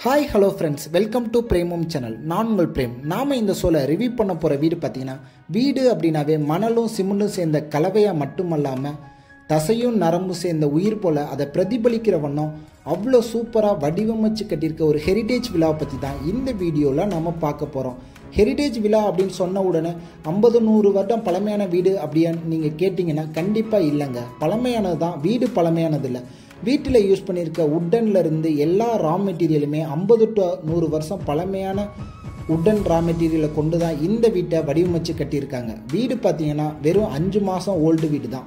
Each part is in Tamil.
hi hello friends welcome to Premam channel நான் உங்கள் பிரேம் நாம் இந்த சோலை ரிவ்யூ பண்ண போகிற வீடு பார்த்தீங்கன்னா வீடு அப்படின்னாவே மணலும் சிமெண்ட்டும் சேர்ந்த கலவையாக மட்டுமல்லாமல் தசையும் நரம்பும் சேர்ந்த உயிர் போல் அதை பிரதிபலிக்கிற வண்ணம் அவ்வளோ சூப்பராக வடிவமைச்சு கட்டியிருக்க ஒரு ஹெரிட்டேஜ் விழாவை பற்றி தான் இந்த வீடியோவில் நம்ம பார்க்க போகிறோம் ஹெரிட்டேஜ் விழா அப்படின்னு சொன்ன உடனே ஐம்பது நூறு வருடம் பழமையான வீடு அப்படியான்னு நீங்கள் கேட்டிங்கன்னா கண்டிப்பாக இல்லைங்க பழமையானது தான் வீடு பழமையானது இல்லை வீட்டில் யூஸ் பண்ணியிருக்க உட்டன்ல இருந்து எல்லா ரா மெட்டீரியலுமே ஐம்பது டு நூறு வருஷம் பழமையான உட்டன் ரா மெட்டீரியலை கொண்டு தான் இந்த வீட்டை வடிவமைச்சு கட்டியிருக்காங்க வீடு பார்த்தீங்கன்னா வெறும் அஞ்சு மாதம் ஓல்டு வீடு தான்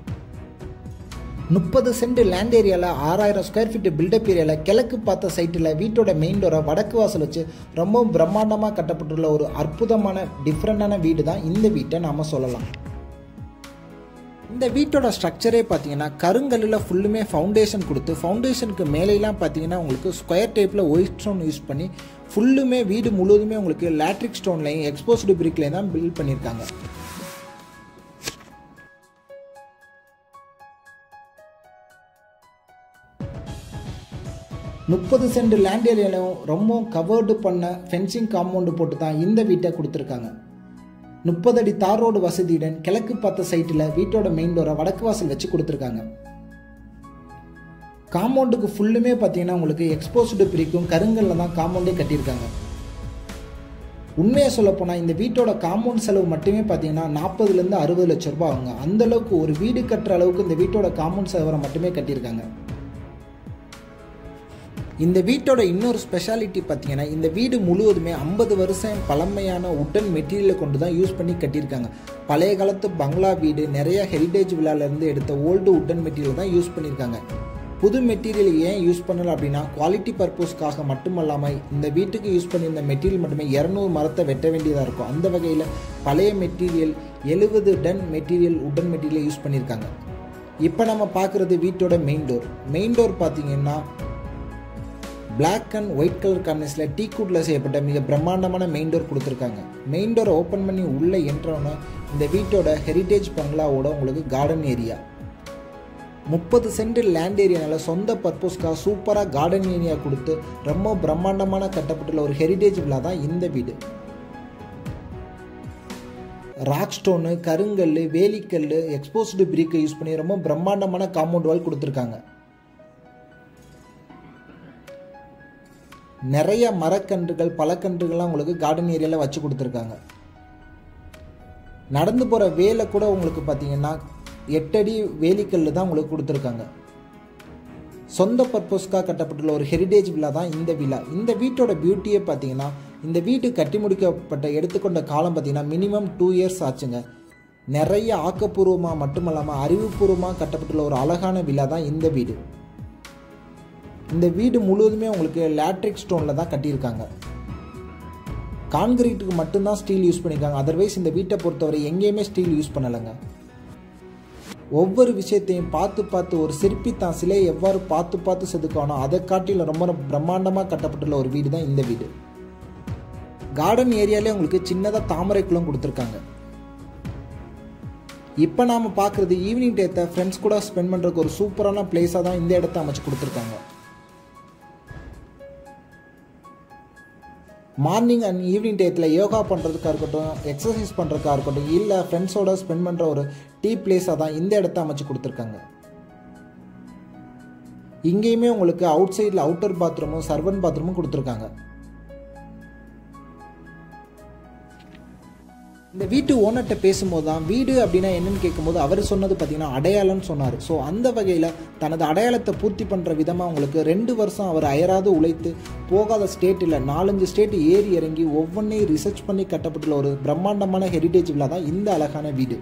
முப்பது சென்ட் லேண்ட் ஏரியாவில் ஆறாயிரம் ஸ்கொயர் ஃபீட் பில்டப் ஏரியாவில் கிழக்கு பார்த்த சைட்டில் வீட்டோட மெயின் டோரை வடக்கு வாசல் வச்சு ரொம்ப பிரம்மாண்டமாக கட்டப்பட்டுள்ள ஒரு அற்புதமான டிஃப்ரெண்டான வீடு தான் இந்த வீட்டை நாம் சொல்லலாம் இந்த வீட்டோட ஸ்ட்ரக்சரே பார்த்தீங்கன்னா கருங்கல்லில் ஃபுல்லுமே ஃபவுண்டேஷன் கொடுத்து ஃபவுண்டேஷனுக்கு மேலேலாம் பார்த்தீங்கன்னா உங்களுக்கு ஸ்கொயர் டைப்பில் ஒயிட் ஸ்டோன் யூஸ் பண்ணி ஃபுல்லுமே வீடு முழுவதுமே உங்களுக்கு லேட்ரிக் ஸ்டோன்லையும் எக்ஸ்போஸ்டு பிரிக்லையும் தான் பில்ட் பண்ணியிருக்காங்க முப்பது சென்ட் லேண்ட் ஏரியாலையும் ரொம்ப கவர்டு பண்ண ஃபென்சிங் காம்பவுண்டு போட்டு தான் இந்த வீட்டை கொடுத்துருக்காங்க முப்பது அடி தார் ரோடு வசதியுடன் கிழக்கு பார்த்த சைட்டில் வீட்டோட மெயின் டோரை வடக்கு வாசல் வச்சு கொடுத்துருக்காங்க காம்பவுண்டுக்கு ஃபுல்லுமே பார்த்தீங்கன்னா உங்களுக்கு எக்ஸ்போஸ்டு பிரிக்கும் கருங்கல்ல தான் காம்பவுண்டே கட்டியிருக்காங்க உண்மையை சொல்ல போனால் இந்த வீட்டோட காம்பவுண்ட் செலவு மட்டுமே பார்த்தீங்கன்னா நாற்பதுலேருந்து அறுபது லட்ச ரூபாய் ஆகுங்க அந்த அளவுக்கு ஒரு வீடு கட்டுற அளவுக்கு இந்த வீட்டோட காம்பவுண்ட் செலவரை மட்டுமே கட்டியிருக்காங்க இந்த வீட்டோட இன்னொரு ஸ்பெஷாலிட்டி பார்த்தீங்கன்னா இந்த வீடு முழுவதுமே ஐம்பது வருஷம் பழமையான உட்டன் மெட்டீரியலை கொண்டு தான் யூஸ் பண்ணி கட்டியிருக்காங்க பழைய காலத்து பங்களா வீடு நிறைய ஹெரிட்டேஜ் விழாலேருந்து எடுத்த ஓல்டு உட்டன் மெட்டீரியல் தான் யூஸ் பண்ணியிருக்காங்க புது மெட்டீரியல் ஏன் யூஸ் பண்ணல அப்படின்னா குவாலிட்டி பர்பஸ்க்காக மட்டுமல்லாமல் இந்த வீட்டுக்கு யூஸ் பண்ணியிருந்த மெட்டீரியல் மட்டுமே இரநூறு மரத்தை வெட்ட வேண்டியதாக இருக்கும் அந்த வகையில் பழைய மெட்டீரியல் எழுபது ton material wooden material use பண்ணியிருக்காங்க இப்போ நம்ம பார்க்குறது வீட்டோட மெயின் டோர் மெயின் டோர் பார்த்தீங்கன்னா பிளாக் அண்ட் ஒயிட் கலர் காம்பினேஷனில் டீ கூட்டில் செய்யப்பட்ட மிக பிரம்மாண்டமான மெயின் டோர் கொடுத்துருக்காங்க மெயின் டோரை ஓப்பன் பண்ணி உள்ளே என்ட்ரோன்னா இந்த வீட்டோட ஹெரிட்டேஜ் பங்களாவோட உங்களுக்கு கார்டன் ஏரியா முப்பது சென்ட் லேண்ட் ஏரியானால சொந்த பர்பஸ்க்காக சூப்பராக கார்டன் ஏரியா கொடுத்து ரொம்ப பிரம்மாண்டமான கட்டப்பட்டுள்ள ஒரு ஹெரிட்டேஜ் விழா தான் இந்த வீடு ராக் ஸ்டோனு கருங்கல் வேலிக்கல் எக்ஸ்போஸ்டு பிரிக்கை யூஸ் பண்ணி ரொம்ப பிரம்மாண்டமான காம்பவுண்ட் வால் கொடுத்துருக்காங்க நிறைய மரக்கன்றுகள் பழக்கன்றுகள்லாம் உங்களுக்கு கார்டன் ஏரியாவில் வச்சு கொடுத்துருக்காங்க நடந்து போகிற வேலை கூட உங்களுக்கு பார்த்தீங்கன்னா எட்டடி வேலிக்கல் தான் உங்களுக்கு கொடுத்துருக்காங்க சொந்த பர்பஸ்க்காக கட்டப்பட்டுள்ள ஒரு ஹெரிட்டேஜ் விழா தான் இந்த விழா இந்த வீட்டோட பியூட்டியே பார்த்தீங்கன்னா இந்த வீடு கட்டி முடிக்கப்பட்ட எடுத்துக்கொண்ட காலம் பார்த்தீங்கன்னா மினிமம் டூ இயர்ஸ் ஆச்சுங்க நிறைய ஆக்கப்பூர்வமாக மட்டுமல்லாமல் அறிவுபூர்வமாக கட்டப்பட்டுள்ள ஒரு அழகான விழா தான் இந்த வீடு இந்த வீடு முழுவதுமே உங்களுக்கு லேட்ரிக் ஸ்டோனில் தான் கட்டியிருக்காங்க கான்கிரீட்டுக்கு மட்டும்தான் ஸ்டீல் யூஸ் பண்ணியிருக்காங்க அதர்வைஸ் இந்த வீட்டை பொறுத்தவரை எங்கேயுமே ஸ்டீல் யூஸ் பண்ணலைங்க ஒவ்வொரு விஷயத்தையும் பார்த்து பார்த்து ஒரு சிற்பி தான் சிலையை எவ்வாறு பார்த்து பார்த்து செதுக்கானோ அதை காட்டிலும் ரொம்ப பிரம்மாண்டமாக கட்டப்பட்டுள்ள ஒரு வீடு தான் இந்த வீடு கார்டன் ஏரியாலே உங்களுக்கு சின்னதாக தாமரை குளம் கொடுத்துருக்காங்க இப்போ நாம் பார்க்குறது ஈவினிங் டேத்தை ஃப்ரெண்ட்ஸ் கூட ஸ்பெண்ட் பண்ணுறதுக்கு ஒரு சூப்பரான பிளேஸாக தான் இந்த இடத்த அமைச்சு கொடுத்துருக்காங்க மார்னிங் அண்ட் ஈவினிங் டயத்தில் யோகா பண்ணுறதுக்காக இருக்கட்டும் எக்ஸசைஸ் பண்ணுறதுக்காக இருக்கட்டும் இல்லை ஃப்ரெண்ட்ஸோட ஸ்பெண்ட் பண்ணுற ஒரு டீ பிளேஸாக தான் இந்த இடத்த அமைச்சு கொடுத்துருக்காங்க இங்கேயுமே உங்களுக்கு அவுட் சைடில் அவுட்டர் பாத்ரூமும் சர்வன் பாத்ரூமும் கொடுத்துருக்காங்க இந்த வீட்டு ஓனர்கிட்ட பேசும்போது தான் வீடு அப்படின்னா என்னன்னு கேட்கும்போது அவர் சொன்னது பார்த்தீங்கன்னா அடையாளம்னு சொன்னார் ஸோ அந்த வகையில் தனது அடையாளத்தை பூர்த்தி பண்ணுற விதமாக உங்களுக்கு ரெண்டு வருஷம் அவர் அயராது உழைத்து போகாத ஸ்டேட்டில் நாலஞ்சு ஸ்டேட் ஏறி இறங்கி ஒவ்வொன்றையும் ரிசர்ச் பண்ணி கட்டப்பட்டுள்ள ஒரு பிரம்மாண்டமான ஹெரிட்டேஜ் விழா தான் இந்த அழகான வீடு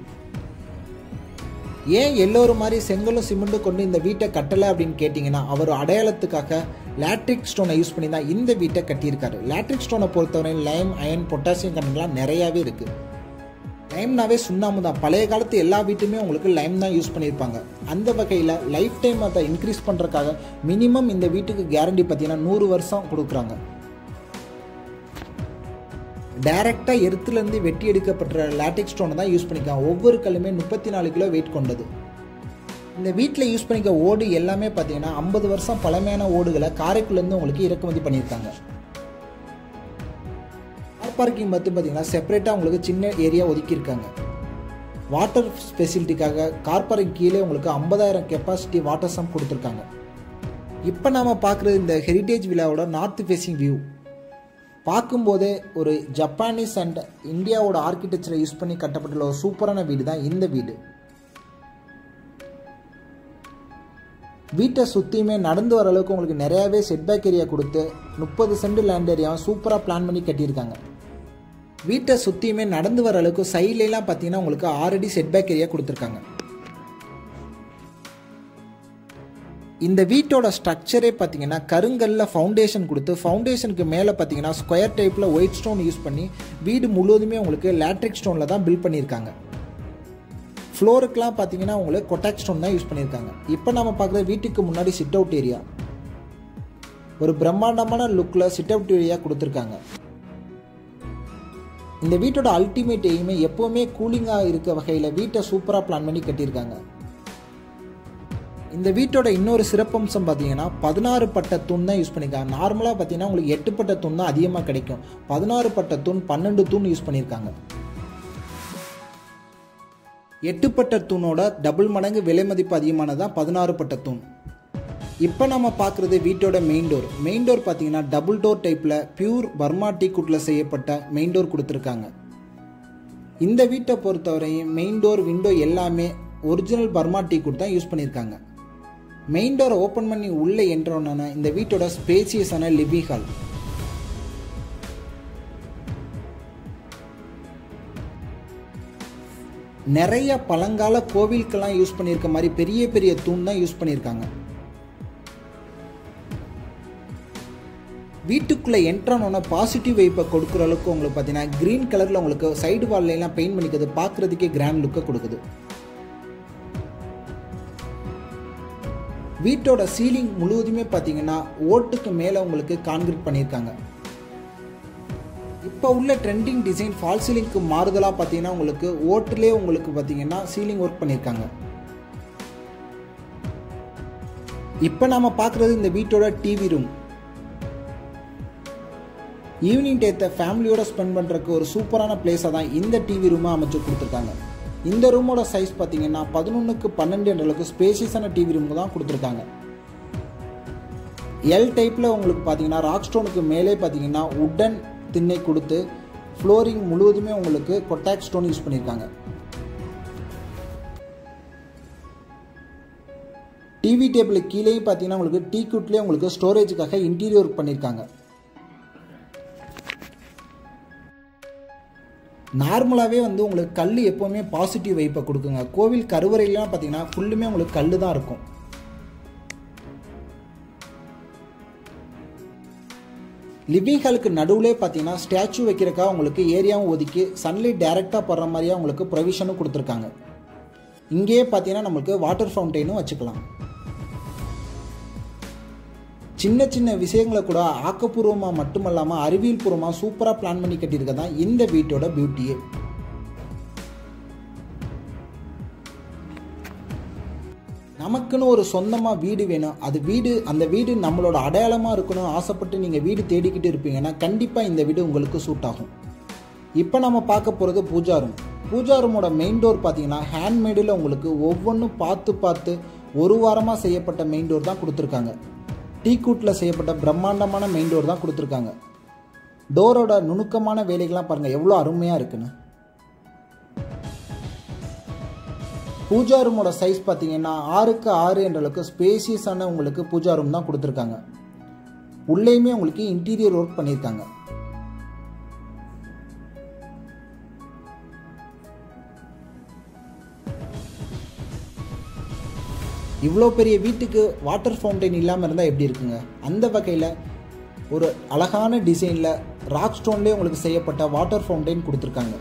ஏன் எல்லோரும் மாதிரி செங்கலும் சிமெண்ட்டும் கொண்டு இந்த வீட்டை கட்டலை அப்படின்னு கேட்டிங்கன்னா அவர் அடையாளத்துக்காக லேட்ரிக் ஸ்டோனை யூஸ் பண்ணி தான் இந்த வீட்டை கட்டியிருக்காரு லேட்ரிக் ஸ்டோனை பொறுத்தவரை லைம் அயன் பொட்டாசியம் கண்டென்ட்லாம் நிறையாவே இருக்குது லைம்னாவே சுண்ணாம்பு தான் பழைய காலத்து எல்லா வீட்டுமே உங்களுக்கு லைம் தான் யூஸ் பண்ணியிருப்பாங்க அந்த வகையில் லைஃப் டைம் அதை இன்க்ரீஸ் பண்ணுறதுக்காக மினிமம் இந்த வீட்டுக்கு கேரண்டி பார்த்தீங்கன்னா நூறு வருஷம் கொடுக்குறாங்க டைரெக்டாக எர்த்துலேருந்து வெட்டி எடுக்கப்பட்ட லேட்டிக் ஸ்டோனை தான் யூஸ் பண்ணிக்கலாம் ஒவ்வொரு கல்லுமே முப்பத்தி நாலு கிலோ வெயிட் கொண்டது இந்த வீட்டில் யூஸ் பண்ணிக்க ஓடு எல்லாமே பார்த்தீங்கன்னா ஐம்பது வருஷம் பழமையான ஓடுகளை காரைக்குடிலேருந்து உங்களுக்கு இறக்குமதி பண்ணியிருக்காங்க கார் பார்க்கிங் மட்டும் பார்த்தீங்கன்னா செப்பரேட்டாக உங்களுக்கு சின்ன ஏரியா ஒதுக்கியிருக்காங்க வாட்டர் ஃபெசிலிட்டிக்காக கார் பார்க்கிங் கீழே உங்களுக்கு ஐம்பதாயிரம் கெப்பாசிட்டி வாட்டர் சம் கொடுத்துருக்காங்க இப்போ நாம் பார்க்குறது இந்த ஹெரிட்டேஜ் விழாவோட நார்த் ஃபேஸிங் வியூ பார்க்கும்போதே ஒரு ஜப்பானீஸ் அண்ட் இந்தியாவோட ஆர்கிடெக்சரை யூஸ் பண்ணி கட்டப்பட்டுள்ள ஒரு சூப்பரான வீடு தான் இந்த வீடு வீட்டை சுற்றியுமே நடந்து வர அளவுக்கு உங்களுக்கு நிறையாவே செட்பேக் ஏரியா கொடுத்து முப்பது சென்ட் லேண்ட் ஏரியாவும் சூப்பராக பிளான் பண்ணி கட்டியிருக்காங்க வீட்டை சுற்றியுமே நடந்து வர அளவுக்கு சைட்லலாம் பார்த்தீங்கன்னா உங்களுக்கு ஆல்ரெடி செட்பேக் ஏரியா கொடுத்துருக்காங்க இந்த வீட்டோட ஸ்ட்ரக்சரே பார்த்தீங்கன்னா கருங்கல்ல ஃபவுண்டேஷன் கொடுத்து ஃபவுண்டேஷனுக்கு மேலே பார்த்தீங்கன்னா ஸ்கொயர் டைப்பில் ஒயிட் ஸ்டோன் யூஸ் பண்ணி வீடு முழுவதுமே உங்களுக்கு லேட்ரிக் ஸ்டோனில் தான் பில்ட் பண்ணியிருக்காங்க ஃப்ளோருக்குலாம் பார்த்தீங்கன்னா உங்களுக்கு கொட்டாக் ஸ்டோன் தான் யூஸ் பண்ணியிருக்காங்க இப்போ நம்ம பார்க்குற வீட்டுக்கு முன்னாடி சிட் அவுட் ஏரியா ஒரு பிரம்மாண்டமான லுக்கில் சிட் அவுட் ஏரியா கொடுத்துருக்காங்க இந்த வீட்டோட அல்டிமேட் எய்மே எப்போவுமே கூலிங்காக இருக்க வகையில் வீட்டை சூப்பராக பிளான் பண்ணி கட்டியிருக்காங்க இந்த வீட்டோட இன்னொரு சிறப்பம்சம் பார்த்தீங்கன்னா பதினாறு பட்ட தூண் தான் யூஸ் பண்ணியிருக்காங்க நார்மலாக பார்த்தீங்கன்னா உங்களுக்கு எட்டு பட்ட தூண் தான் அதிகமாக கிடைக்கும் பதினாறு பட்ட தூண் பன்னெண்டு தூண் யூஸ் பண்ணியிருக்காங்க எட்டு பட்ட தூணோட டபுள் மடங்கு விலை மதிப்பு அதிகமானதான் பதினாறு பட்ட தூண் இப்போ நம்ம பார்க்குறது வீட்டோட மெயின் டோர் மெயின் டோர் பார்த்தீங்கன்னா டபுள் டோர் டைப்பில் பியூர் பர்மா டீக்குட்டில் செய்யப்பட்ட மெயின் டோர் கொடுத்துருக்காங்க இந்த வீட்டை பொறுத்தவரையும் மெயின் டோர் விண்டோ எல்லாமே ஒரிஜினல் பர்மா டீக்குட் தான் யூஸ் பண்ணியிருக்காங்க மெயின் டோரை ஓப்பன் பண்ணி உள்ளே என்றோன்னா இந்த வீட்டோட ஸ்பேசியஸான லிவிங் ஹால் நிறைய பழங்கால கோவிலுக்கெல்லாம் யூஸ் பண்ணியிருக்க மாதிரி பெரிய பெரிய தூண் தான் யூஸ் பண்ணியிருக்காங்க வீட்டுக்குள்ளே என்ட்ரானோன்னா பாசிட்டிவ் வைப்பை கொடுக்குற அளவுக்கு உங்களுக்கு பார்த்தீங்கன்னா க்ரீன் கலரில் உங்களுக்கு சைடு வால்லாம் பெயிண்ட் பண்ணிக்கிறது பார்க்குறதுக்கே கிராண்ட் லுக்கை கொடுக்குது வீட்டோட சீலிங் முழுவதுமே பார்த்தீங்கன்னா ஓட்டுக்கு மேலே உங்களுக்கு கான்கிரீட் பண்ணியிருக்காங்க இப்போ உள்ள ட்ரெண்டிங் டிசைன் ஃபால் சீலிங்க்கு மாறுதலாக பார்த்தீங்கன்னா உங்களுக்கு ஓட்டுலேயே உங்களுக்கு பார்த்தீங்கன்னா சீலிங் ஒர்க் பண்ணியிருக்காங்க இப்போ நாம பார்க்குறது இந்த வீட்டோட டிவி ரூம் ஈவினிங் டேத்தை ஃபேமிலியோட ஸ்பெண்ட் பண்ணுறதுக்கு ஒரு சூப்பரான பிளேஸாக தான் இந்த டிவி ரூமை அமைச்சு கொடுத்துருக்காங்க இந்த ரூமோட சைஸ் பார்த்தீங்கன்னா பதினொன்றுக்கு பன்னெண்டு என்ற அளவுக்கு ஸ்பேசியஸான டிவி ரூம் தான் கொடுத்துருக்காங்க எல் டைப்பில் உங்களுக்கு பார்த்தீங்கன்னா ராக் ஸ்டோனுக்கு மேலே பார்த்தீங்கன்னா உட்டன் திண்ணை கொடுத்து ஃப்ளோரிங் முழுவதுமே உங்களுக்கு கொட்டாக் ஸ்டோன் யூஸ் பண்ணியிருக்காங்க டிவி டேபிள் கீழேயும் பார்த்தீங்கன்னா உங்களுக்கு டீ குட்லேயே உங்களுக்கு ஸ்டோரேஜுக்காக இன்டீரியர் பண்ணியிருக்காங்க நார்மலாகவே வந்து உங்களுக்கு கல் எப்போவுமே பாசிட்டிவ் வைப்பை கொடுக்குங்க கோவில் கருவறையிலாம் பார்த்தீங்கன்னா ஃபுல்லுமே உங்களுக்கு கல் தான் இருக்கும் லிவிங் ஹாலுக்கு நடுவுலே பார்த்தீங்கன்னா ஸ்டாச்சு வைக்கிறக்காக உங்களுக்கு ஏரியாவும் ஒதுக்கி சன்லைட் டைரெக்டாக படுற மாதிரியா உங்களுக்கு ப்ரொவிஷனும் கொடுத்துருக்காங்க இங்கேயே பார்த்தீங்கன்னா நம்மளுக்கு வாட்டர் ஃபவுண்டைனும் வச்சுக்கலாம் சின்ன சின்ன விஷயங்களை கூட ஆக்கப்பூர்வமாக மட்டுமல்லாமல் அறிவியல் பூர்வமாக சூப்பராக பிளான் பண்ணி கட்டியிருக்க தான் இந்த வீட்டோட பியூட்டியே நமக்குன்னு ஒரு சொந்தமாக வீடு வேணும் அது வீடு அந்த வீடு நம்மளோட அடையாளமாக இருக்கணும் ஆசைப்பட்டு நீங்கள் வீடு தேடிக்கிட்டு இருப்பீங்கன்னா கண்டிப்பாக இந்த வீடு உங்களுக்கு சூட் ஆகும் இப்போ நம்ம பார்க்க போகிறது பூஜா ரூம் பூஜா ரூமோட மெயின் டோர் பார்த்தீங்கன்னா ஹேண்ட்மேடில் உங்களுக்கு ஒவ்வொன்றும் பார்த்து பார்த்து ஒரு வாரமாக செய்யப்பட்ட மெயின் டோர் தான் கொடுத்துருக்காங்க டீக்கூட்டில் செய்யப்பட்ட பிரம்மாண்டமான மெயின் டோர் தான் கொடுத்துருக்காங்க டோரோட நுணுக்கமான வேலைகள்லாம் பாருங்கள் எவ்வளோ அருமையாக இருக்குன்னு பூஜா ரூமோட சைஸ் பார்த்தீங்கன்னா ஆறுக்கு ஆறு என்ற அளவுக்கு ஸ்பேசியஸான உங்களுக்கு பூஜா ரூம் தான் கொடுத்துருக்காங்க உள்ளேயுமே உங்களுக்கு இன்டீரியர் ஒர்க் பண்ணியிருக்காங்க இவ்வளோ பெரிய வீட்டுக்கு வாட்டர் ஃபவுண்டைன் இல்லாமல் இருந்தால் எப்படி இருக்குங்க அந்த வகையில் ஒரு அழகான டிசைனில் ராக் ஸ்டோன்லேயே உங்களுக்கு செய்யப்பட்ட வாட்டர் ஃபவுண்டைன் கொடுத்துருக்காங்க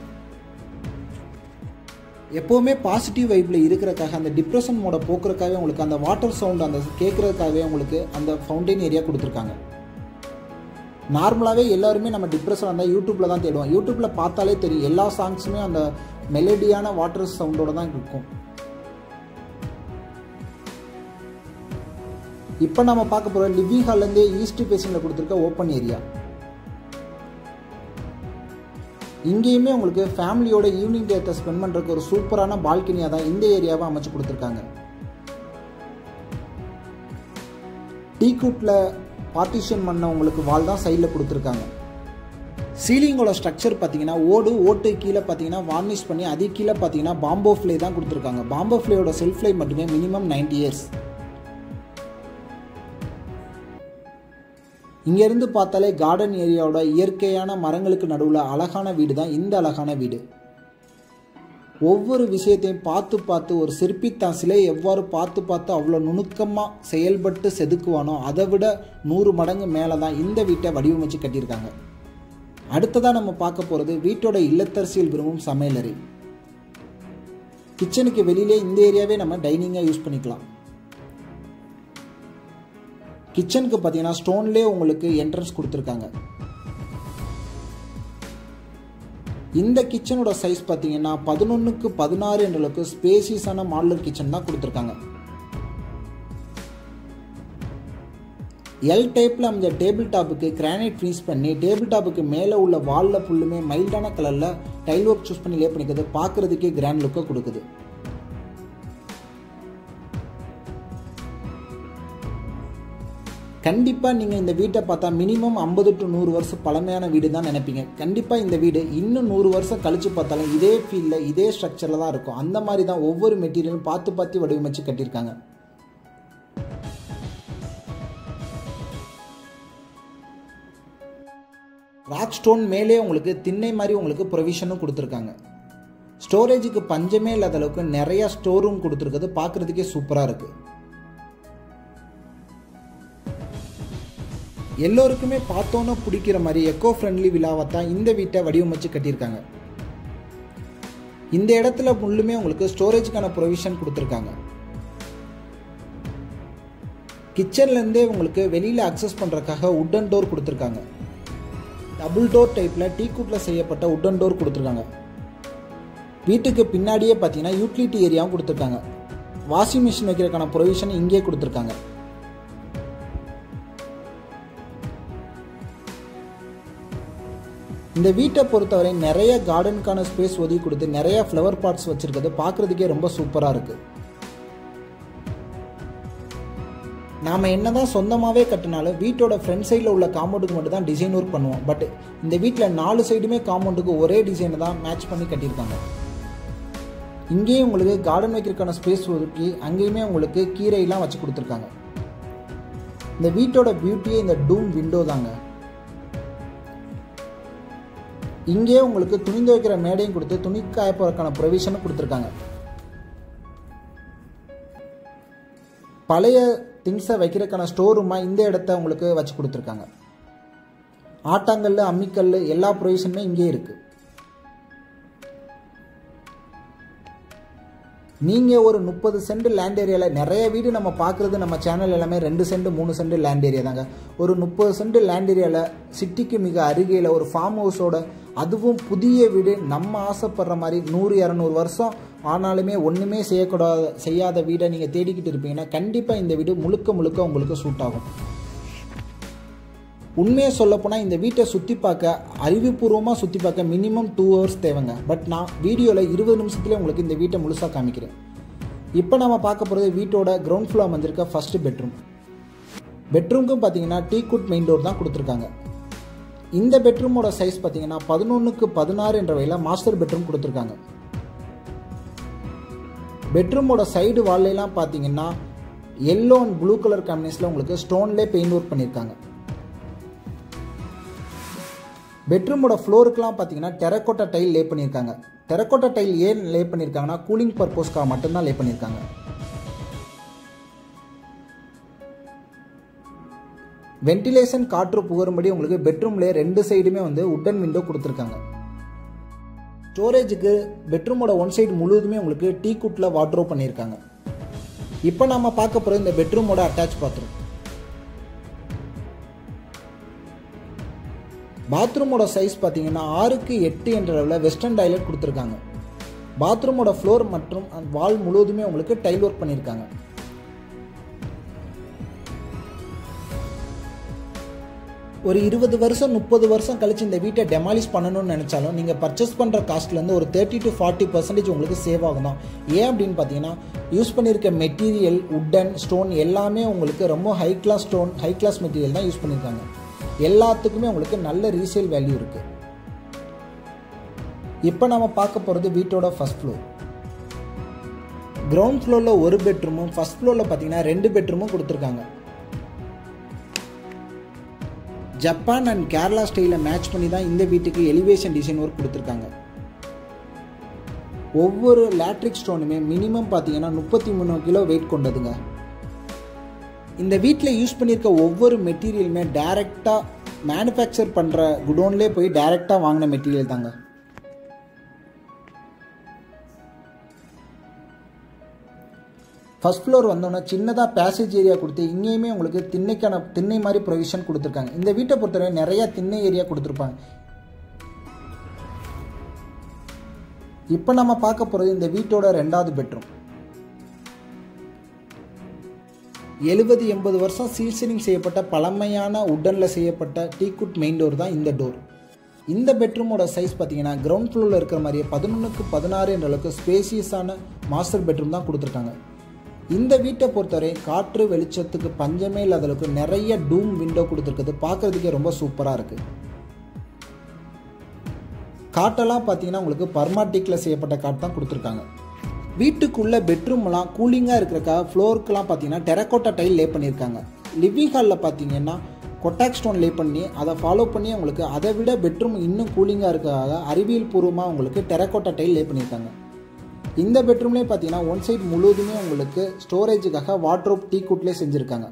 எப்போவுமே பாசிட்டிவ் வைப்பில் இருக்கிறக்காக அந்த டிப்ரெஷன் மோட போக்குறதுக்காகவே உங்களுக்கு அந்த வாட்டர் சவுண்ட் அந்த கேட்குறதுக்காகவே உங்களுக்கு அந்த ஃபவுண்டைன் ஏரியா கொடுத்துருக்காங்க நார்மலாகவே எல்லாருமே நம்ம டிப்ரெஷன் வந்தால் யூடியூப்பில் தான் தேடுவோம் யூடியூப்பில் பார்த்தாலே தெரியும் எல்லா சாங்ஸுமே அந்த மெலடியான வாட்டர் சவுண்டோட தான் இருக்கும் இப்போ நம்ம பார்க்க போகிற லிவிங் ஹால்லேருந்தே ஈஸ்ட் ஃபேஸிங்கில் கொடுத்துருக்க ஓப்பன் ஏரியா இங்கேயுமே உங்களுக்கு ஃபேமிலியோட ஈவினிங் டேத்தை ஸ்பெண்ட் பண்ணுறதுக்கு ஒரு சூப்பரான பால்கனியாக தான் இந்த ஏரியாவை அமைச்சு கொடுத்துருக்காங்க டீ கூட்டில் பார்ட்டிஷன் பண்ண உங்களுக்கு வால் தான் சைடில் கொடுத்துருக்காங்க சீலிங்கோட ஸ்ட்ரக்சர் பார்த்தீங்கன்னா ஓடு ஓட்டு கீழே பார்த்தீங்கன்னா வார்னிஷ் பண்ணி அது கீழே பார்த்தீங்கன்னா பாம்போ ஃப்ளே தான் கொடுத்துருக்காங்க பாம்போ ஃப்ளேயோட செல்ஃப் லைஃப் மட்டுமே மினிமம் நைன்டி இயர்ஸ் இங்கேருந்து பார்த்தாலே கார்டன் ஏரியாவோட இயற்கையான மரங்களுக்கு நடுவில் அழகான வீடு தான் இந்த அழகான வீடு ஒவ்வொரு விஷயத்தையும் பார்த்து பார்த்து ஒரு சிற்பி தான் சிலை எவ்வாறு பார்த்து பார்த்து அவ்வளோ நுணுக்கமாக செயல்பட்டு செதுக்குவானோ அதை விட நூறு மடங்கு மேலே தான் இந்த வீட்டை வடிவமைச்சு கட்டியிருக்காங்க அடுத்ததாக நம்ம பார்க்க போகிறது வீட்டோட இல்லத்தரசியல் விரும்பும் சமையலறை கிச்சனுக்கு வெளியிலே இந்த ஏரியாவே நம்ம டைனிங்காக யூஸ் பண்ணிக்கலாம் கிச்சனுக்கு பார்த்தீங்கன்னா ஸ்டோன்லேயே உங்களுக்கு என்ட்ரன்ஸ் கொடுத்துருக்காங்க இந்த கிச்சனோட சைஸ் பார்த்தீங்கன்னா பதினொன்றுக்கு பதினாறு என்ற அளவுக்கு ஸ்பேசியஸான மாடலர் கிச்சன் தான் கொடுத்துருக்காங்க எல் டைப்பில் அந்த டேபிள் டாப்புக்கு கிரானைட் ஃபினிஷ் பண்ணி டேபிள் டாப்புக்கு மேலே உள்ள வாலில் ஃபுல்லுமே மைல்டான கலரில் டைல் ஒர்க் சூஸ் பண்ணி லே பண்ணிக்கிறது பார்க்குறதுக்கே கிராண்ட் லுக்கை கொடுக்குது கண்டிப்பாக நீங்கள் இந்த வீட்டை பார்த்தா மினிமம் ஐம்பது டு நூறு வருஷம் பழமையான வீடு தான் நினைப்பீங்க கண்டிப்பாக இந்த வீடு இன்னும் நூறு வருஷம் கழிச்சு பார்த்தாலும் இதே ஃபீல்டில் இதே ஸ்ட்ரக்சரில் தான் இருக்கும் அந்த மாதிரி தான் ஒவ்வொரு மெட்டீரியலும் பார்த்து பார்த்து வடிவமைச்சு கட்டியிருக்காங்க ராக் ஸ்டோன் மேலே உங்களுக்கு திண்ணை மாதிரி உங்களுக்கு ப்ரொவிஷனும் கொடுத்துருக்காங்க ஸ்டோரேஜுக்கு பஞ்சமே இல்லாத அளவுக்கு நிறையா ஸ்டோர் ரூம் கொடுத்துருக்கிறது பார்க்குறதுக்கே சூப்பராக இருக்குது எல்லோருக்குமே பார்த்தோன்னே பிடிக்கிற மாதிரி எக்கோ ஃப்ரெண்ட்லி விழாவை தான் இந்த வீட்டை வடிவமைச்சு கட்டியிருக்காங்க இந்த இடத்துல முள்ளுமே உங்களுக்கு ஸ்டோரேஜுக்கான ப்ரொவிஷன் கொடுத்துருக்காங்க கிச்சன்லேருந்தே உங்களுக்கு வெளியில் அக்சஸ் பண்ணுறதுக்காக உட்டன் டோர் கொடுத்துருக்காங்க டபுள் டோர் டைப்பில் டீ கூட்டில் செய்யப்பட்ட உட்டன் டோர் கொடுத்துருக்காங்க வீட்டுக்கு பின்னாடியே பார்த்தீங்கன்னா யூட்டிலிட்டி ஏரியாவும் கொடுத்துருக்காங்க வாஷிங் மிஷின் வைக்கிறதுக்கான ப்ரொவிஷன் இங்கேயே கொடுத்துருக்காங்க இந்த வீட்டை பொறுத்தவரை நிறைய கார்டனுக்கான ஸ்பேஸ் ஒதுக்கி கொடுத்து நிறைய ஃப்ளவர் பாட்ஸ் வச்சிருக்கிறது பார்க்குறதுக்கே ரொம்ப சூப்பராக இருக்குது நாம் என்னதான் சொந்தமாகவே கட்டினாலும் வீட்டோட ஃப்ரண்ட் சைடில் உள்ள காம்பவுண்டுக்கு மட்டும் தான் டிசைன் ஒர்க் பண்ணுவோம் பட் இந்த வீட்டில் நாலு சைடுமே காம்பவுண்டுக்கு ஒரே டிசைனை தான் மேட்ச் பண்ணி கட்டியிருக்காங்க இங்கேயும் உங்களுக்கு கார்டன் வைக்கிறதுக்கான ஸ்பேஸ் ஒதுக்கி அங்கேயுமே உங்களுக்கு கீரையெல்லாம் வச்சு கொடுத்துருக்காங்க இந்த வீட்டோட பியூட்டியே இந்த டூம் விண்டோ தாங்க இங்கே உங்களுக்கு துணி துவைக்கிற மேடையும் கொடுத்து துணி காய போறதுக்கான ப்ரொவிஷனும் கொடுத்துருக்காங்க பழைய திங்ஸை வைக்கிறதுக்கான ஸ்டோர் ரூமாக இந்த இடத்த உங்களுக்கு வச்சு கொடுத்துருக்காங்க ஆட்டாங்கல் அம்மிக்கல் எல்லா ப்ரொவிஷனுமே இங்கே இருக்குது நீங்கள் ஒரு முப்பது சென்ட் லேண்ட் ஏரியாவில் நிறைய வீடு நம்ம பார்க்குறது நம்ம சேனல் எல்லாமே ரெண்டு சென்ட் மூணு சென்ட் லேண்ட் ஏரியா தாங்க ஒரு முப்பது சென்ட் லேண்ட் ஏரியாவில் சிட்டிக்கு மிக அருகையில் ஒரு ஃபார்ம் ஹவுஸோட அதுவும் புதிய வீடு நம்ம ஆசைப்படுற மாதிரி நூறு இரநூறு வருஷம் ஆனாலுமே ஒன்றுமே செய்யக்கூடாத செய்யாத வீடை நீங்கள் தேடிக்கிட்டு இருப்பீங்கன்னா கண்டிப்பாக இந்த வீடு முழுக்க முழுக்க உங்களுக்கு சூட் ஆகும் உண்மையை சொல்லப்போனால் இந்த வீட்டை சுற்றி பார்க்க அறிவுபூர்வமாக சுற்றி பார்க்க மினிமம் டூ ஹவர்ஸ் தேவைங்க பட் நான் வீடியோவில் இருபது நிமிஷத்துலேயே உங்களுக்கு இந்த வீட்டை முழுசாக காமிக்கிறேன் இப்போ நம்ம பார்க்க போகிறது வீட்டோட கிரவுண்ட் ஃப்ளோர் வந்திருக்க ஃபஸ்ட்டு பெட்ரூம் பெட்ரூம்க்கும் பார்த்தீங்கன்னா டீ குட் மெயின் டோர் தான் கொடுத்துருக்காங்க இந்த பெட்ரூமோட சைஸ் பார்த்தீங்கன்னா பதினொன்றுக்கு பதினாறு என்ற வகையில் மாஸ்டர் பெட்ரூம் கொடுத்துருக்காங்க பெட்ரூமோட சைடு வால்லாம் பார்த்தீங்கன்னா எல்லோ அண்ட் ப்ளூ கலர் காம்பினேஷனில் உங்களுக்கு ஸ்டோன்லேயே பெயிண்ட் ஒர்க் பண்ணியிருக்காங்க பெட்ரூமோட ஃப்ளோருக்குலாம் பார்த்தீங்கன்னா டெரக்கோட்டா டைல் லே பண்ணியிருக்காங்க டெரக்கோட்டா டைல் ஏன் லே பண்ணியிருக்காங்கன்னா கூலிங் பர்பஸ்க்காக மட்டும்தான் லே பண்ணியிருக்காங்க வென்டிலேஷன் காற்று புகரும்படி உங்களுக்கு பெட்ரூம்லேயே ரெண்டு சைடுமே வந்து உட்டன் விண்டோ கொடுத்துருக்காங்க ஸ்டோரேஜுக்கு பெட்ரூமோட ஒன் சைடு முழுவதுமே உங்களுக்கு டீ குட்டில் வாட்ரோ பண்ணியிருக்காங்க இப்போ நம்ம பார்க்க போகிற இந்த பெட்ரூமோட அட்டாச் பாத்ரூம் பாத்ரூமோட சைஸ் பார்த்தீங்கன்னா ஆறுக்கு எட்டு என்ற அளவில் வெஸ்டர்ன் டைலட் கொடுத்துருக்காங்க பாத்ரூமோட ஃப்ளோர் மற்றும் வால் முழுவதுமே உங்களுக்கு டைல் ஒர்க் பண்ணியிருக்காங்க ஒரு இருபது வருஷம் முப்பது வருஷம் கழிச்சு இந்த வீட்டை டெமாலிஷ் பண்ணணும்னு நினச்சாலும் நீங்கள் பர்ச்சேஸ் பண்ணுற காஸ்ட்லேருந்து ஒரு தேர்ட்டி டு ஃபார்ட்டி பர்சன்டேஜ் உங்களுக்கு சேவ் ஆகும் தான் ஏன் அப்படின்னு பார்த்தீங்கன்னா யூஸ் பண்ணியிருக்க மெட்டீரியல் உட்டன் ஸ்டோன் எல்லாமே உங்களுக்கு ரொம்ப high class stone high class material தான் யூஸ் பண்ணியிருக்காங்க எல்லாத்துக்குமே உங்களுக்கு நல்ல ரீசேல் வேல்யூ இருக்குது இப்போ நம்ம பார்க்க போகிறது வீட்டோட ஃபஸ்ட் ஃப்ளோர் கிரவுண்ட் ஃப்ளோரில் ஒரு பெட்ரூமும் ஃபஸ்ட் ஃப்ளோரில் பார்த்தீங்கன்னா ரெண்டு பெட்ரூமும் கொடுத்துருக்காங்க ஜப்பான் அண்ட் கேரளா ஸ்டைலில் மேட்ச் பண்ணி தான் இந்த வீட்டுக்கு எலிவேஷன் டிசைன் ஒர்க் கொடுத்துருக்காங்க ஒவ்வொரு லேட்ரிக் ஸ்டோனுமே மினிமம் பார்த்தீங்கன்னா முப்பத்தி மூணு கிலோ வெயிட் கொண்டதுங்க இந்த வீட்டில் யூஸ் பண்ணியிருக்க ஒவ்வொரு மெட்டீரியலுமே டைரெக்டாக மேனுஃபேக்சர் பண்ணுற குடோன்லேயே போய் டைரெக்டாக வாங்கின மெட்டீரியல் தாங்க ஃபஸ்ட் ஃப்ளோர் வந்தோன்னா சின்னதாக பேசேஜ் ஏரியா கொடுத்து இங்கேயுமே உங்களுக்கு திண்ணைக்கான திண்ணை மாதிரி ப்ரொவிஷன் கொடுத்துருக்காங்க இந்த வீட்டை பொறுத்தவரை நிறையா திண்ணை ஏரியா கொடுத்துருப்பாங்க இப்போ நம்ம பார்க்க போகிறது இந்த வீட்டோட ரெண்டாவது பெட்ரூம் எழுபது எண்பது வருஷம் சீசனிங் செய்யப்பட்ட பழமையான உட்டனில் செய்யப்பட்ட டீக்குட் மெயின் டோர் தான் இந்த டோர் இந்த பெட்ரூமோட சைஸ் பார்த்தீங்கன்னா கிரவுண்ட் ஃப்ளோரில் இருக்கிற மாதிரியே பதினொன்றுக்கு பதினாறு என்ற அளவுக்கு ஸ்பேசியஸான மாஸ்டர் பெட்ரூம் தான் கொடுத்துருக்காங்க இந்த வீட்டை பொறுத்தவரை காற்று வெளிச்சத்துக்கு பஞ்சமே இல்லாத அளவுக்கு நிறைய டூம் விண்டோ கொடுத்துருக்குது பார்க்குறதுக்கே ரொம்ப சூப்பராக இருக்குது காட்டெல்லாம் பார்த்தீங்கன்னா உங்களுக்கு பர்மாட்டிக்கில் செய்யப்பட்ட காட் தான் கொடுத்துருக்காங்க வீட்டுக்குள்ளே பெட்ரூம்லாம் கூலிங்காக இருக்கிறக்கா ஃப்ளோருக்குலாம் பார்த்தீங்கன்னா டெரக்கோட்டா டைல் லே பண்ணியிருக்காங்க லிவிங் ஹாலில் பார்த்தீங்கன்னா கொட்டாக் ஸ்டோன் லே பண்ணி அதை ஃபாலோ பண்ணி உங்களுக்கு அதை விட பெட்ரூம் இன்னும் கூலிங்காக இருக்கிறதாக அறிவியல் பூர்வமாக உங்களுக்கு டெரக்கோட்டா டைல் லே பண்ணியிருக்காங்க இந்த பெட்ரூம்லேயே பார்த்தீங்கன்னா ஒன் சைடு முழுவதுமே உங்களுக்கு ஸ்டோரேஜுக்காக வாட்ரோப் டீ குட்லேயே செஞ்சுருக்காங்க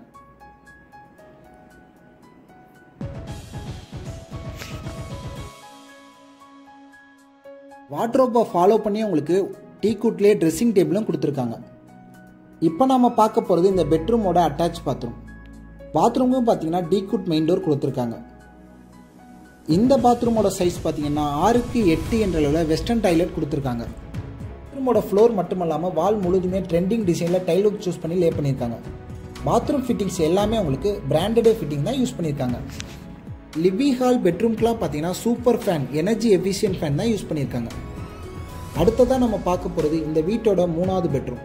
வாட்ரோப்பை ஃபாலோ பண்ணி உங்களுக்கு டீ குட்லேயே ட்ரெஸ்ஸிங் டேபிளும் கொடுத்துருக்காங்க இப்போ நாம் பார்க்க போகிறது இந்த பெட்ரூமோட அட்டாச் பாத்ரூம் பாத்ரூமும் பார்த்தீங்கன்னா டீ குட் மெயின் டோர் கொடுத்துருக்காங்க இந்த பாத்ரூமோட சைஸ் பார்த்தீங்கன்னா ஆறுக்கு எட்டு என்ற அளவில் வெஸ்டர்ன் டாய்லெட் கொடுத்துருக்காங்க பாத்ரூமோட ஃப்ளோர் மட்டும் இல்லாமல் வால் முழுதுமே ட்ரெண்டிங் டிசைனில் டைல் ஒர்க் சூஸ் பண்ணி லே பண்ணியிருக்காங்க பாத்ரூம் ஃபிட்டிங்ஸ் எல்லாமே உங்களுக்கு பிராண்டடே ஃபிட்டிங் தான் யூஸ் பண்ணியிருக்காங்க லிவிங் ஹால் பெட்ரூம்க்குலாம் பார்த்தீங்கன்னா super fan energy efficient fan தான் யூஸ் பண்ணியிருக்காங்க அடுத்ததாக நம்ம பார்க்க போகிறது இந்த வீட்டோட மூணாவது பெட்ரூம்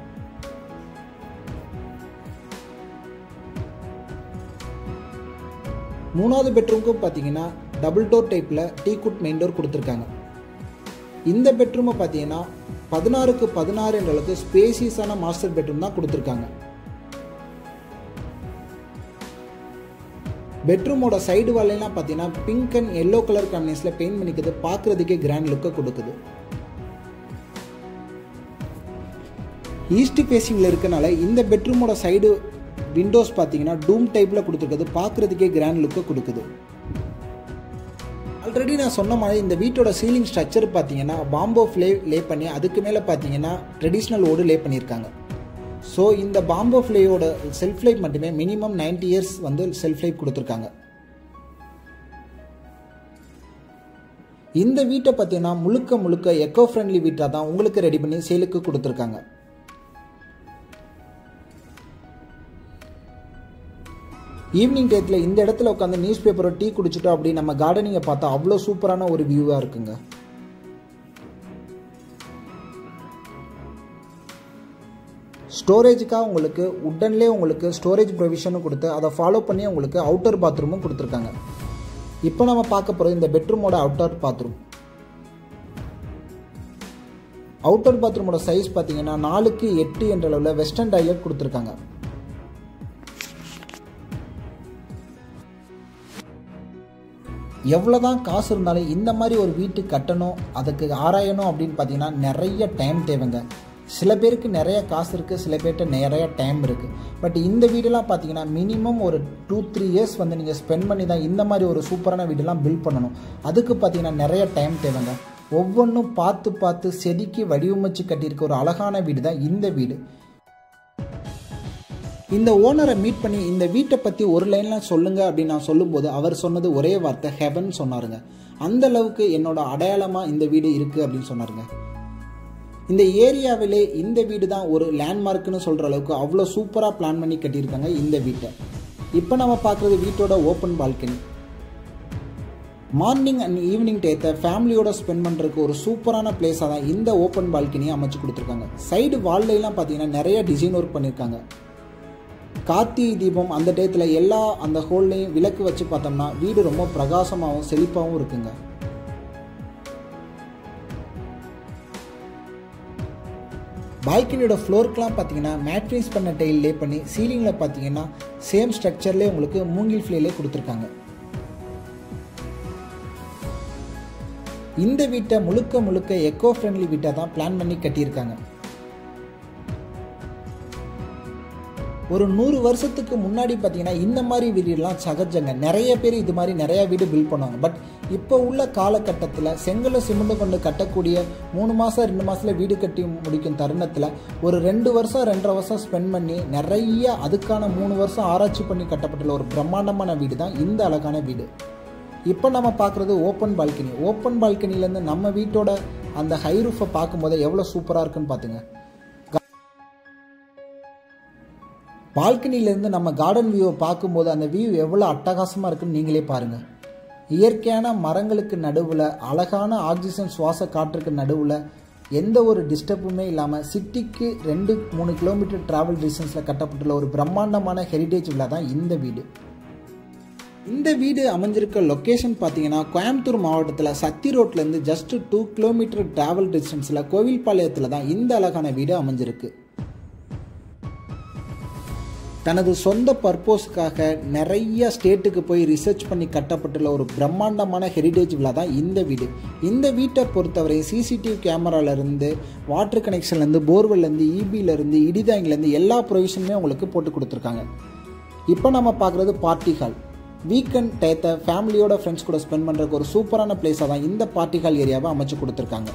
மூணாவது பெட்ரூமுக்கும் பார்த்தீங்கன்னா டபுள் டோர் டைப்பில் டீ குட் மெயின் டோர் கொடுத்துருக்காங்க இந்த பெட்ரூமை பார்த்தீங்கன்னா பதினாறுக்கு பதினாறு என்ற அளவுக்கு ஸ்பேசியஸான மாஸ்டர் பெட்ரூம் தான் கொடுத்துருக்காங்க பெட்ரூமோட சைடு வாலெல்லாம் பார்த்தீங்கன்னா பிங்க் அண்ட் எல்லோ கலர் காம்பினேஷனில் பெயிண்ட் பண்ணிக்கிறது பார்க்குறதுக்கே கிராண்ட் லுக்கை கொடுக்குது ஈஸ்ட் ஃபேஸிங்கில் இருக்கனால இந்த பெட்ரூமோட சைடு விண்டோஸ் பார்த்தீங்கன்னா டூம் டைப்பில் கொடுத்துருக்குது பார்க்குறதுக்கே கிராண்ட் லுக்கை கொடுக்குது ஆல்ரெடி நான் சொன்ன மாதிரி இந்த வீட்டோட சீலிங் ஸ்ட்ரக்சர் பார்த்தீங்கன்னா பாம்போ ஃப்ளே லே பண்ணி அதுக்கு மேலே பார்த்தீங்கன்னா ட்ரெடிஷ்னல் ஓடு லே பண்ணியிருக்காங்க ஸோ இந்த பாம்போ ஃப்ளேயோட செல்ஃப் லைஃப் மட்டுமே மினிமம் நைன்டி இயர்ஸ் வந்து செல்ஃப் லைஃப் கொடுத்துருக்காங்க இந்த வீட்டை பார்த்தீங்கன்னா முழுக்க முழுக்க எக்கோ ஃப்ரெண்ட்லி வீட்டாக தான் உங்களுக்கு ரெடி பண்ணி சேலுக்கு கொடுத்துருக்காங்க ஈவினிங் டயத்தில் இந்த இடத்துல உட்காந்து நியூஸ் பேப்பரை டீ குடிச்சிட்டோம் அப்படி நம்ம கார்டனிங்கை பார்த்தா அவ்வளோ சூப்பரான ஒரு வியூவாக இருக்குங்க ஸ்டோரேஜுக்காக உங்களுக்கு உட்டன்லேயே உங்களுக்கு ஸ்டோரேஜ் ப்ரொவிஷனும் கொடுத்து அதை ஃபாலோ பண்ணி உங்களுக்கு அவுட்டர் பாத்ரூமும் கொடுத்துருக்காங்க இப்போ நம்ம பார்க்க போகிறது இந்த பெட்ரூமோட அவுட்டர் பாத்ரூம் அவுட்டர் பாத்ரூமோட சைஸ் பார்த்தீங்கன்னா நாலுக்கு எட்டு என்ற அளவில் வெஸ்டர்ன் டாய்லெட் கொடுத்துருக்காங்க எவ்வளோதான் காசு இருந்தாலும் இந்த மாதிரி ஒரு வீட்டு கட்டணும் அதுக்கு ஆராயணும் அப்படின்னு பார்த்தீங்கன்னா நிறைய டைம் தேவைங்க சில பேருக்கு நிறைய காசு இருக்குது சில பேர்கிட்ட நிறைய டைம் இருக்குது பட் இந்த வீடெல்லாம் பார்த்தீங்கன்னா மினிமம் ஒரு டூ த்ரீ இயர்ஸ் வந்து நீங்கள் ஸ்பெண்ட் பண்ணி தான் இந்த மாதிரி ஒரு சூப்பரான வீடெல்லாம் பில்ட் பண்ணணும் அதுக்கு பார்த்தீங்கன்னா நிறைய டைம் தேவைங்க ஒவ்வொன்றும் பார்த்து பார்த்து செதுக்கி வடிவமைச்சு கட்டியிருக்க ஒரு அழகான வீடு தான் இந்த வீடு இந்த ஓனரை மீட் பண்ணி இந்த வீட்டை பற்றி ஒரு லைனில் சொல்லுங்க அப்படின்னு நான் சொல்லும்போது அவர் சொன்னது ஒரே வார்த்தை ஹெவன் சொன்னாருங்க அந்த அளவுக்கு என்னோட அடையாளமாக இந்த வீடு இருக்குது அப்படின்னு சொன்னாருங்க இந்த ஏரியாவிலே இந்த வீடு தான் ஒரு லேண்ட்மார்க்னு சொல்கிற அளவுக்கு அவ்வளோ சூப்பராக பிளான் பண்ணி கட்டியிருக்காங்க இந்த வீட்டை இப்போ நம்ம பார்க்குறது வீட்டோட open balcony morning and evening டேத்தை ஃபேமிலியோட ஸ்பெண்ட் பண்ணுறதுக்கு ஒரு சூப்பரான பிளேஸாக தான் இந்த ஓப்பன் பால்கனியை அமைச்சு கொடுத்துருக்காங்க சைடு வால்லாம் பார்த்தீங்கன்னா நிறைய டிசைன் ஒர்க் பண்ணியிருக்காங்க கார்த்திகை தீபம் அந்த டயத்தில் எல்லா அந்த ஹோல்லையும் விளக்கு வச்சு பார்த்தோம்னா வீடு ரொம்ப பிரகாசமாகவும் செழிப்பாகவும் இருக்குங்க பால்கனியோட ஃப்ளோருக்குலாம் பார்த்தீங்கன்னா மேட்ரின்ஸ் பண்ண டைல் லே பண்ணி சீலிங்கில் பார்த்தீங்கன்னா சேம் ஸ்ட்ரக்சர்லேயே உங்களுக்கு மூங்கில் ஃப்ளேலே கொடுத்துருக்காங்க இந்த வீட்டை முழுக்க முழுக்க எக்கோ ஃப்ரெண்ட்லி வீட்டை தான் பிளான் பண்ணி கட்டியிருக்காங்க ஒரு நூறு வருஷத்துக்கு முன்னாடி பார்த்தீங்கன்னா இந்த மாதிரி வீடுலாம் சகஜங்க நிறைய பேர் இது மாதிரி நிறைய வீடு பில்ட் பண்ணுவாங்க பட் இப்போ உள்ள காலகட்டத்தில் செங்கலும் சிமெண்ட்டும் கொண்டு கட்டக்கூடிய மூணு மாதம் ரெண்டு மாதத்தில் வீடு கட்டி முடிக்கும் தருணத்தில் ஒரு ரெண்டு வருஷம் ரெண்டரை வருஷம் ஸ்பெண்ட் பண்ணி நிறைய அதுக்கான மூணு வருஷம் ஆராய்ச்சி பண்ணி கட்டப்பட்டுள்ள ஒரு பிரம்மாண்டமான வீடு தான் இந்த அழகான வீடு இப்போ நம்ம பார்க்குறது ஓப்பன் பால்கனி ஓப்பன் பால்கனிலேருந்து நம்ம வீட்டோட அந்த ஹை ரூஃபை பார்க்கும்போது எவ்வளோ சூப்பராக இருக்குன்னு பார்த்துங்க பால்கனிலேருந்து நம்ம கார்டன் வியூவை பார்க்கும்போது அந்த வியூ எவ்வளோ அட்டகாசமாக இருக்குன்னு நீங்களே பாருங்கள் இயற்கையான மரங்களுக்கு நடுவில் அழகான ஆக்சிஜன் சுவாச காற்றுக்கு நடுவில் எந்த ஒரு டிஸ்டர்புமே இல்லாமல் சிட்டிக்கு ரெண்டு மூணு கிலோமீட்டர் ட்ராவல் டிஸ்டன்ஸில் கட்டப்பட்டுள்ள ஒரு பிரம்மாண்டமான ஹெரிடேஜ் விழா தான் இந்த வீடு இந்த வீடு அமைஞ்சிருக்க லொக்கேஷன் பார்த்தீங்கன்னா கோயம்புத்தூர் மாவட்டத்தில் சக்தி ரோட்லேருந்து ஜஸ்ட் டூ கிலோமீட்டர் ட்ராவல் டிஸ்டன்ஸில் கோவில்பாளையத்தில் தான் இந்த அழகான வீடு அமைஞ்சிருக்கு தனது சொந்த பர்பஸ்க்காக நிறைய ஸ்டேட்டுக்கு போய் ரிசர்ச் பண்ணி கட்டப்பட்டுள்ள ஒரு பிரம்மாண்டமான ஹெரிடேஜ் விழா தான் இந்த வீடு இந்த வீட்டை பொறுத்தவரை சிசிடிவி கேமராலேருந்து வாட்டர் கனெக்ஷன்லேருந்து போர்வெல்லேருந்து இபிலேருந்து இடிதாங்கிலேருந்து எல்லா ப்ரொவிஷனுமே உங்களுக்கு போட்டு கொடுத்துருக்காங்க இப்போ நம்ம பார்க்குறது பார்ட்டி ஹால் வீக்கெண்ட் டயத்தை ஃபேமிலியோட ஃப்ரெண்ட்ஸ் கூட ஸ்பெண்ட் பண்ணுறதுக்கு ஒரு சூப்பரான பிளேஸாக தான் இந்த பார்ட்டி ஹால் ஏரியாவை அமைச்சு கொடுத்துருக்காங்க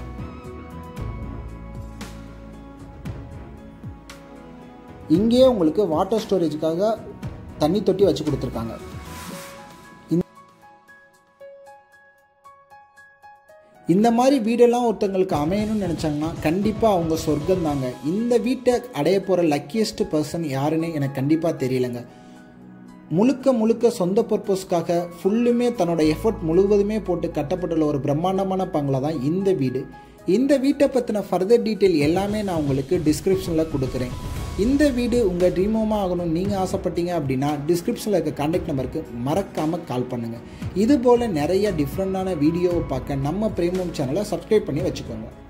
இங்கேயே உங்களுக்கு வாட்டர் ஸ்டோரேஜுக்காக தண்ணி தொட்டி வச்சு கொடுத்துருக்காங்க இந்த மாதிரி வீடெல்லாம் ஒருத்தங்களுக்கு அமையணும்னு நினச்சாங்கன்னா கண்டிப்பாக அவங்க சொர்க்கம் தாங்க இந்த வீட்டை அடைய போகிற லக்கியஸ்ட் பர்சன் யாருன்னு எனக்கு கண்டிப்பாக தெரியலைங்க முழுக்க முழுக்க சொந்த பர்பஸ்க்காக ஃபுல்லுமே தன்னோட எஃபர்ட் முழுவதுமே போட்டு கட்டப்பட்டுள்ள ஒரு பிரம்மாண்டமான பங்களா தான் இந்த வீடு இந்த வீட்டை பற்றின ஃபர்தர் டீட்டெயில் எல்லாமே நான் உங்களுக்கு டிஸ்கிரிப்ஷனில் கொடுக்குறேன் இந்த வீடு உங்கள் ட்ரீம் ஹோமாக ஆகணும்னு நீங்கள் ஆசைப்பட்டீங்க அப்படின்னா டிஸ்கிரிப்ஷனில் இருக்க கான்டாக்ட் நம்பருக்கு மறக்காமல் கால் பண்ணுங்கள் இது போல் நிறைய டிஃப்ரெண்ட்டான வீடியோவை பார்க்க நம்ம பிரேமம் சேனலை சப்ஸ்கிரைப் பண்ணி வச்சுக்கோங்க